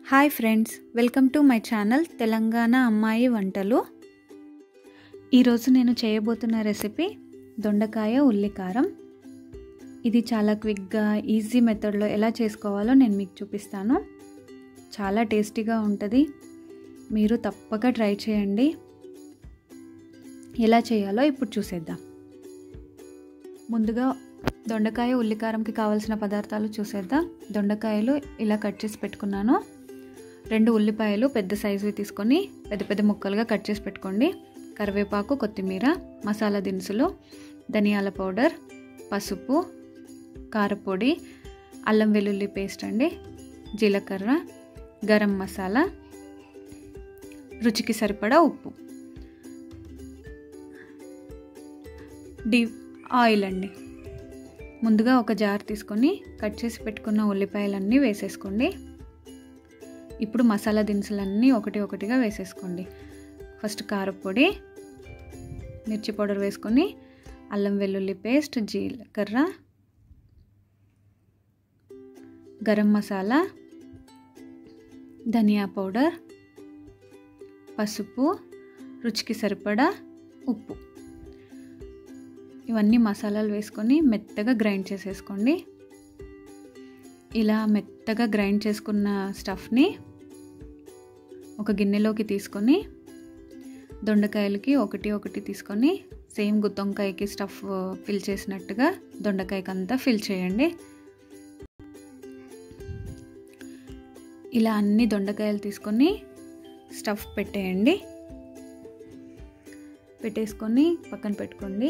hi friends welcome to my channel Telangana అమ్మాయి వంటలు ఈరోజు నేను చేయబోతున్న రెసిపీ దొండకాయ ఉల్లికారం ఇది చాలా క్విక్గా ఈజీ మెథడ్లో ఎలా చేసుకోవాలో నేను మీకు చూపిస్తాను చాలా టేస్టీగా ఉంటుంది మీరు తప్పక ట్రై చేయండి ఎలా చేయాలో ఇప్పుడు చూసేద్దాం ముందుగా దొండకాయ ఉల్లికారంకి కావాల్సిన పదార్థాలు చూసేద్దాం దొండకాయలు ఇలా కట్ చేసి పెట్టుకున్నాను రెండు ఉల్లిపాయలు పెద్ద సైజువి తీసుకొని పెద్ద పెద్ద ముక్కలుగా కట్ చేసి పెట్టుకోండి కరివేపాకు కొత్తిమీర మసాలా దినుసులు ధనియాల పౌడర్ పసుపు కారపొడి అల్లం వెల్లుల్లి పేస్ట్ అండి జీలకర్ర గరం మసాలా రుచికి సరిపడా ఉప్పు డీ ఆయిల్ అండి ముందుగా ఒక జార్ తీసుకొని కట్ చేసి పెట్టుకున్న ఉల్లిపాయలన్నీ వేసేసుకోండి ఇప్పుడు మసాలా దినుసులన్నీ ఒకటి ఒకటిగా వేసేసుకోండి ఫస్ట్ కారపొడి మిర్చి పౌడర్ వేసుకొని అల్లం వెల్లుల్లి పేస్ట్ జీలకర్ర గరం మసాలా ధనియా పౌడర్ పసుపు రుచికి సరిపడా ఉప్పు ఇవన్నీ మసాలాలు వేసుకొని మెత్తగా గ్రైండ్ చేసేసుకోండి ఇలా మెత్తగా గ్రైండ్ చేసుకున్న స్టఫ్ని ఒక గిన్నెలోకి తీసుకొని దొండకాయలకి ఒకటి ఒకటి తీసుకొని సేమ్ గుత్తొంకాయకి స్టఫ్ ఫిల్ చేసినట్టుగా దొండకాయకి అంతా ఫిల్ చేయండి ఇలా అన్ని దొండకాయలు తీసుకొని స్టఫ్ పెట్టేయండి పెట్టేసుకొని పక్కన పెట్టుకోండి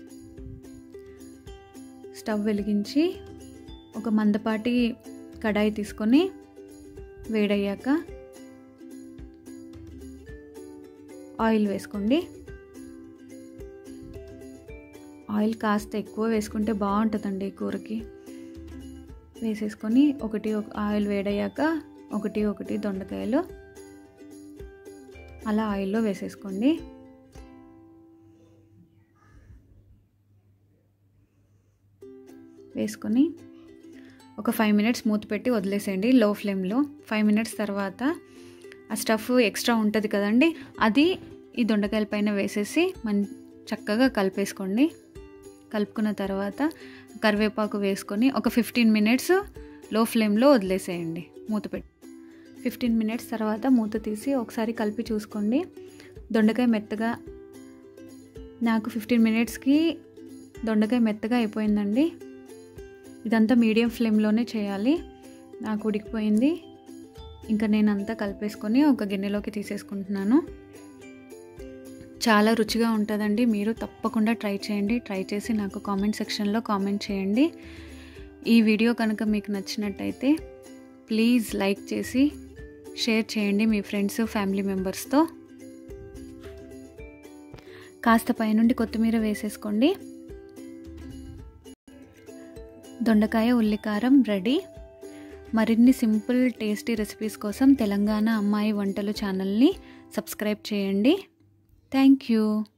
స్టవ్ వెలిగించి ఒక మందపాటి కడాయి తీసుకొని వేడయ్యాక ఆయిల్ వేసుకోండి ఆయిల్ కాస్త ఎక్కువ వేసుకుంటే బాగుంటుందండి కూరకి వేసేసుకొని ఒకటి ఆయిల్ వేడయ్యాక ఒకటి ఒకటి దొండకాయలు అలా ఆయిల్లో వేసేసుకోండి వేసుకొని ఒక ఫైవ్ మినిట్స్ మూత పెట్టి వదిలేసేయండి లో ఫ్లేమ్లో ఫైవ్ మినిట్స్ తర్వాత ఆ స్టఫ్ ఎక్స్ట్రా ఉంటుంది కదండి అది ఈ దొండకాయల పైన వేసేసి మన్ చక్కగా కలిపేసుకోండి కలుపుకున్న తర్వాత కరివేపాకు వేసుకొని ఒక ఫిఫ్టీన్ మినిట్స్ లో ఫ్లేమ్లో వదిలేసేయండి మూత పెట్టి ఫిఫ్టీన్ మినిట్స్ తర్వాత మూత తీసి ఒకసారి కలిపి చూసుకోండి దొండకాయ మెత్తగా నాకు ఫిఫ్టీన్ మినిట్స్కి దొండకాయ మెత్తగా అయిపోయిందండి ఇదంతా మీడియం ఫ్లేమ్లోనే చేయాలి నాకు ఉడికిపోయింది ఇంకా నేను అంతా కలిపేసుకొని ఒక గిన్నెలోకి తీసేసుకుంటున్నాను చాలా రుచిగా ఉంటుందండి మీరు తప్పకుండా ట్రై చేయండి ట్రై చేసి నాకు కామెంట్ సెక్షన్లో కామెంట్ చేయండి ఈ వీడియో కనుక మీకు నచ్చినట్టయితే ప్లీజ్ లైక్ చేసి షేర్ చేయండి మీ ఫ్రెండ్స్ ఫ్యామిలీ మెంబర్స్తో కాస్త పైనుండి కొత్తిమీర వేసేసుకోండి దొండకాయ ఉల్లికారం రెడీ మరిన్ని సింపుల్ టేస్టీ రెసిపీస్ కోసం తెలంగాణ అమ్మాయి వంటలు ఛానల్ని సబ్స్క్రైబ్ చేయండి థ్యాంక్ యూ